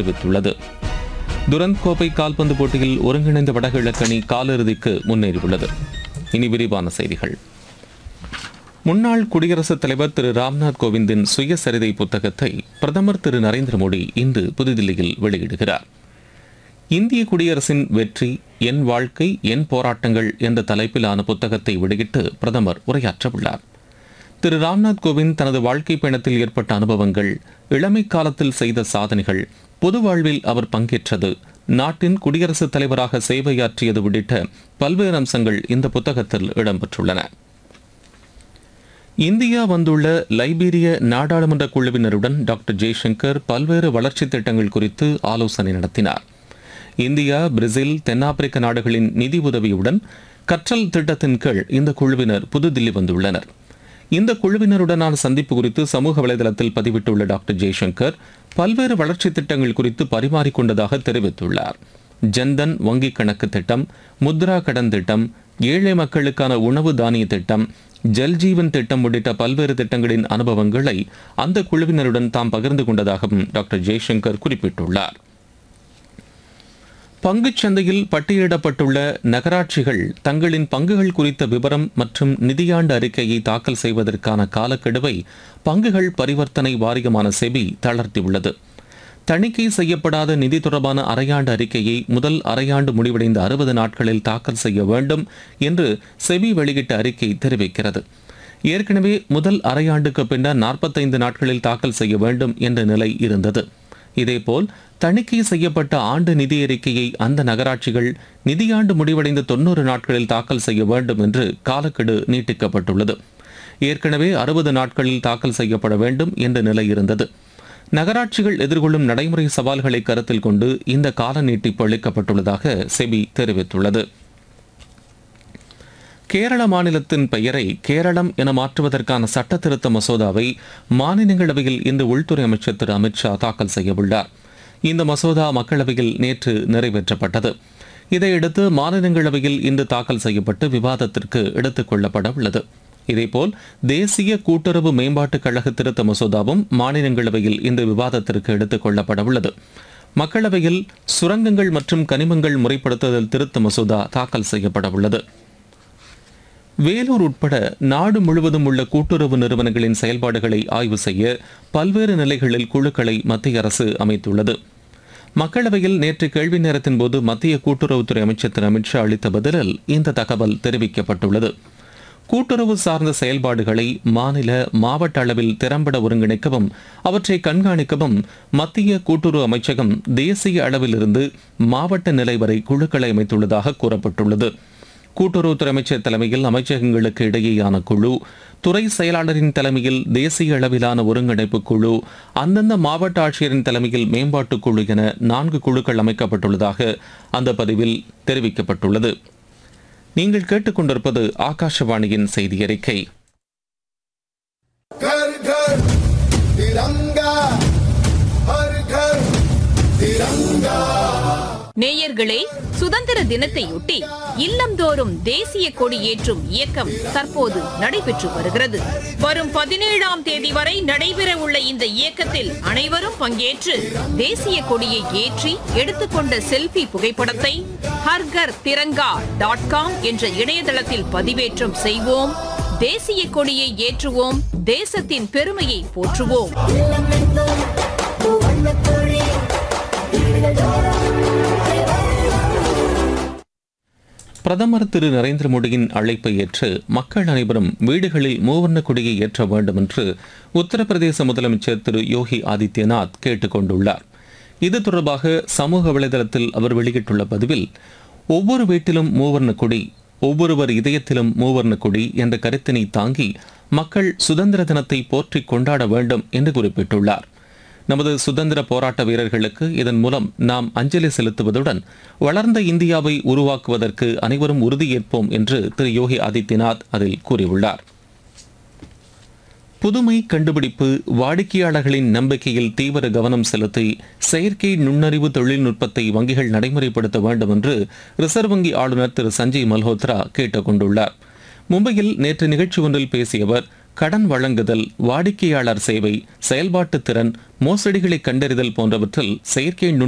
தெரிவித்துள்ளது துரந்த் கோப்பை கால்பந்து போட்டியில் ஒருங்கிணைந்த வடகிழக்கு அணி காலிறுதிக்கு முன்னேறியுள்ளது இனி விரிவான செய்திகள் முன்னாள் குடியரசுத் தலைவர் திரு ராம்நாத் கோவிந்தின் சுயசரிதை புத்தகத்தை பிரதமர் திரு நரேந்திர மோடி இன்று புதுதில்லியில் வெளியிடுகிறார் இந்திய குடியரசின் வெற்றி என் வாழ்க்கை என் போராட்டங்கள் என்ற தலைப்பிலான புத்தகத்தை வெளியிட்டு பிரதமர் உரையாற்றவுள்ளார் திரு ராம்நாத் கோவிந்த் தனது வாழ்க்கை பயணத்தில் ஏற்பட்ட அனுபவங்கள் இளமை காலத்தில் செய்த சாதனைகள் பொது வாழ்வில் அவர் பங்கேற்றது நாட்டின் குடியரசுத் தலைவராக சேவையாற்றியது உள்ளிட்ட பல்வேறு அம்சங்கள் இந்த புத்தகத்தில் இடம்பெற்றுள்ளன இந்தியா வந்துள்ள லைபீரிய நாடாளுமன்ற குழுவினருடன் டாக்டர் ஜெய்சங்கர் பல்வேறு வளர்ச்சித் திட்டங்கள் குறித்து ஆலோசனை நடத்தினார் இந்தியா பிரேசில் தென்னாப்பிரிக்க நாடுகளின் நிதி உதவியுடன் கற்றல் திட்டத்தின் கீழ் இந்த குழுவினர் புதுதில்லி வந்துள்ளனர் இந்த குழுவினருடனான சந்திப்பு குறித்து சமூக வலைதளத்தில் பதிவிட்டுள்ள டாக்டர் ஜெய்சங்கர் பல்வேறு வளர்ச்சித் திட்டங்கள் குறித்து பரிமாறிக்கொண்டதாக தெரிவித்துள்ளார் ஜன்தன் வங்கி கணக்கு திட்டம் முத்ரா கடன் திட்டம் ஏழை மக்களுக்கான உணவு தானிய திட்டம் ஜல்ஜீவன் திட்டம் உள்ளிட்ட பல்வேறு திட்டங்களின் அனுபவங்களை அந்த குழுவினருடன் தாம் பகிர்ந்து கொண்டதாகவும் டாக்டர் ஜெய்சங்கர் குறிப்பிட்டுள்ளார் பங்குச் சந்தையில் பட்டியலிடப்பட்டுள்ள நகராட்சிகள் தங்களின் பங்குகள் குறித்த விவரம் மற்றும் நிதியாண்டு அறிக்கையை தாக்கல் செய்வதற்கான காலக்கெடுவை பங்குகள் பரிவர்த்தனை வாரியமான செபி தளர்த்தியுள்ளது தணிக்கை செய்யப்படாத நிதி தொடர்பான அரையாண்டு அறிக்கையை முதல் அரையாண்டு முடிவடைந்த அறுபது நாட்களில் தாக்கல் செய்ய வேண்டும் என்று செபி வெளியிட்ட அறிக்கை தெரிவிக்கிறது ஏற்கனவே முதல் அரையாண்டுக்கு பின்னர் நாற்பத்தைந்து நாட்களில் தாக்கல் செய்ய வேண்டும் என்ற நிலை இருந்தது இதேபோல் தணிக்கை செய்யப்பட்ட ஆண்டு நிதி அறிக்கையை அந்த நகராட்சிகள் நிதியாண்டு முடிவடைந்த தொன்னூறு நாட்களில் தாக்கல் செய்ய வேண்டும் என்று காலக்கெடு நீட்டிக்கப்பட்டுள்ளது ஏற்கனவே அறுபது நாட்களில் தாக்கல் செய்யப்பட வேண்டும் என்ற நிலை இருந்தது நகராட்சிகள் எதிர்கொள்ளும் நடைமுறை சவால்களை கருத்தில் கொண்டு இந்த கால நீட்டிப்பு அளிக்கப்பட்டுள்ளதாக செபி தெரிவித்துள்ளது கேரள மாநிலத்தின் பெயரை கேரளம் என மாற்றுவதற்கான சட்ட திருத்த மசோதாவை மாநிலங்களவையில் இன்று உள்துறை அமைச்சர் திரு அமித்ஷா தாக்கல் செய்யவுள்ளார் இந்த மசோதா மக்களவையில் நேற்று நிறைவேற்றப்பட்டது இதையடுத்து மாநிலங்களவையில் இன்று தாக்கல் செய்யப்பட்டு விவாதத்திற்கு எடுத்துக் கொள்ளப்பட உள்ளது இதேபோல் தேசிய கூட்டுறவு மேம்பாட்டுக் கழக திருத்த மசோதாவும் மாநிலங்களவையில் இந்த விவாதத்திற்கு எடுத்துக் கொள்ளப்பட உள்ளது மக்களவையில் சுரங்கங்கள் மற்றும் கனிமங்கள் முறைப்படுத்துதல் திருத்த மசோதா தாக்கல் செய்யப்பட உள்ளது வேலூர் உட்பட நாடு முழுவதும் உள்ள கூட்டுறவு நிறுவனங்களின் செயல்பாடுகளை ஆய்வு செய்ய பல்வேறு நிலைகளில் குழுக்களை மத்திய அரசு அமைத்துள்ளது மக்களவையில் நேற்று கேள்வி நேரத்தின் போது மத்திய கூட்டுறவுத்துறை அமைச்சர் திரு அமித்ஷா அளித்த பதிலில் இந்த தகவல் தெரிவிக்கப்பட்டுள்ளது கூட்டுறவு சார்ந்த செயல்பாடுகளை மாநில மாவட்ட அளவில் திறம்பட ஒருங்கிணைக்கவும் அவற்றை கண்காணிக்கவும் மத்திய கூட்டுறவு அமைச்சகம் தேசிய அளவிலிருந்து மாவட்ட நிலை வரை குழுக்களை அமைத்துள்ளதாக கூறப்பட்டுள்ளது கூட்டுறவுத்துறை அமைச்சர் தலைமையில் அமைச்சகங்களுக்கு இடையேயான குழு துறை செயலாளரின் தலைமையில் தேசிய அளவிலான ஒருங்கிணைப்பு குழு அந்தந்த மாவட்ட ஆட்சியரின் தலைமையில் மேம்பாட்டுக் குழு என நான்கு குழுக்கள் அமைக்கப்பட்டுள்ளதாக அந்த பதிவில் தெரிவிக்கப்பட்டுள்ளது நீங்கள் கேட்டுக்கொண்டிருப்பது ஆகாஷவாணியின் செய்தி அறிக்கை घर घर तिरंगा हर घर तिरंगा நேயர்களே சுதந்திர தினத்தையொட்டி இல்லந்தோறும் தேசிய கொடி ஏற்றும் இயக்கம் தற்போது நடைபெற்று வருகிறது வரும் பதினேழாம் தேதி வரை நடைபெற உள்ள இந்த இயக்கத்தில் அனைவரும் பங்கேற்று தேசிய கொடியை ஏற்றி எடுத்துக்கொண்ட செல்ஃபி புகைப்படத்தை ஹர்கர் திரங்கா டாட் காம் என்ற இணையதளத்தில் பதிவேற்றம் செய்வோம் தேசிய கொடியை ஏற்றுவோம் தேசத்தின் பெருமையை போற்றுவோம் பிரதமர் திரு நரேந்திர மோடியின் அழைப்பை ஏற்று மக்கள் அனைவரும் வீடுகளில் மூவர்ண கொடியை ஏற்ற வேண்டும் என்று உத்தரப்பிரதேச முதலமைச்சர் திரு யோகி ஆதித்யநாத் கேட்டுக் கொண்டுள்ளார் இது தொடர்பாக சமூக வலைதளத்தில் அவர் வெளியிட்டுள்ள பதிவில் ஒவ்வொரு வீட்டிலும் மூவர்ண கொடி ஒவ்வொருவர் இதயத்திலும் மூவர்ண கொடி என்ற கருத்தினை தாங்கி மக்கள் சுதந்திர தினத்தை போற்றிக் கொண்டாட வேண்டும் என்று குறிப்பிட்டுள்ளார் நமது சுதந்திர போராட்ட வீரர்களுக்கு இதன் மூலம் நாம் அஞ்சலி செலுத்துவதுடன் வளர்ந்த இந்தியாவை உருவாக்குவதற்கு அனைவரும் உறுதியேற்போம் என்று திரு யோகி ஆதித்யநாத் அதில் கூறியுள்ளார் புதுமை கண்டுபிடிப்பு வாடிக்கையாளர்களின் நம்பிக்கையில் தீவிர கவனம் செலுத்தி செயற்கை நுண்ணறிவு தொழில்நுட்பத்தை வங்கிகள் நடைமுறைப்படுத்த வேண்டும் என்று ரிசர்வ் வங்கி ஆளுநர் திரு சஞ்சய் மல்ஹோத்ரா கேட்டுக் கொண்டுள்ளார் மும்பையில் நேற்று நிகழ்ச்சி ஒன்றில் பேசிய அவர் கடன் வழங்குதல் வாடிக்கையாளர் சேவை செயல்பாட்டு திறன் மோசடிகளை கண்டறிதல் போன்றவற்றில் செயற்கை நுண்ணறிவு